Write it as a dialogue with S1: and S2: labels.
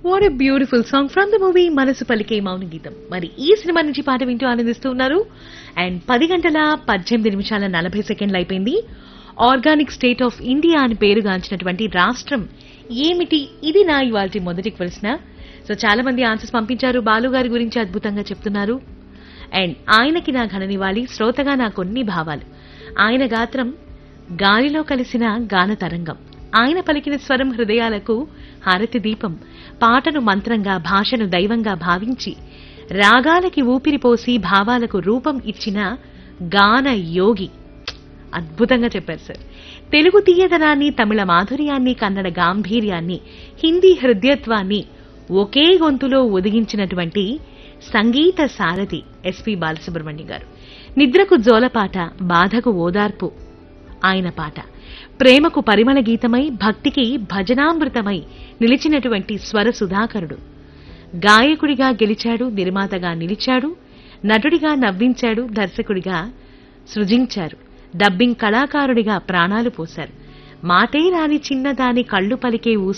S1: what a beautiful song from the movie Manasu Palike మౌన గీతం మరి ఈ సినిమా నుంచి పాట వింటూ ఆనందిస్తూ ఉన్నారు అండ్ పది గంటల పద్దెనిమిది నిమిషాల నలభై సెకండ్లు అయిపోయింది ఆర్గానిక్ స్టేట్ ఆఫ్ ఇండియా అని పేరుగాంచినటువంటి రాష్ట్రం ఏమిటి ఇది నా ఇవాళ మొదటి ప్రశ్న సో చాలా మంది ఆన్సర్స్ పంపించారు బాలు గారి గురించి అద్భుతంగా చెప్తున్నారు అండ్ ఆయనకి నా ఘననివ్వాలి శ్రోతగా నా కొన్ని భావాలు ఆయన గాత్రం గాలిలో కలిసిన గాన తరంగం ఆయన పలికిన స్వరం హృదయాలకు హారతి దీపం పాటను మంత్రంగా భాషను దైవంగా భావించి రాగాలకి ఊపిరి పోసి భావాలకు రూపం ఇచ్చిన గాన యోగి అద్భుతంగా చెప్పారు సార్ తెలుగు తీయదనాన్ని తమిళ మాధుర్యాన్ని కన్నడ గాంభీర్యాన్ని హిందీ హృదయత్వాన్ని ఒకే గొంతులో ఒదిగించినటువంటి సంగీత సారథి ఎస్పి బాలసుబ్రహ్మణ్యం గారు నిద్రకు జోలపాట బాధకు ఓదార్పు ఆయన పాట ప్రేమకు పరిమళ గీతమై భక్తికి భజనామృతమై నిలిచినటువంటి స్వర సుధాకరుడు గాయకుడిగా గెలిచాడు నిర్మాతగా నిలిచాడు నటుడిగా నవ్వించాడు దర్శకుడిగా సృజించారు డబ్బింగ్ కళాకారుడిగా ప్రాణాలు పోశారు మాటే రాని చిన్నదాని కళ్ళు పలికే ఊసు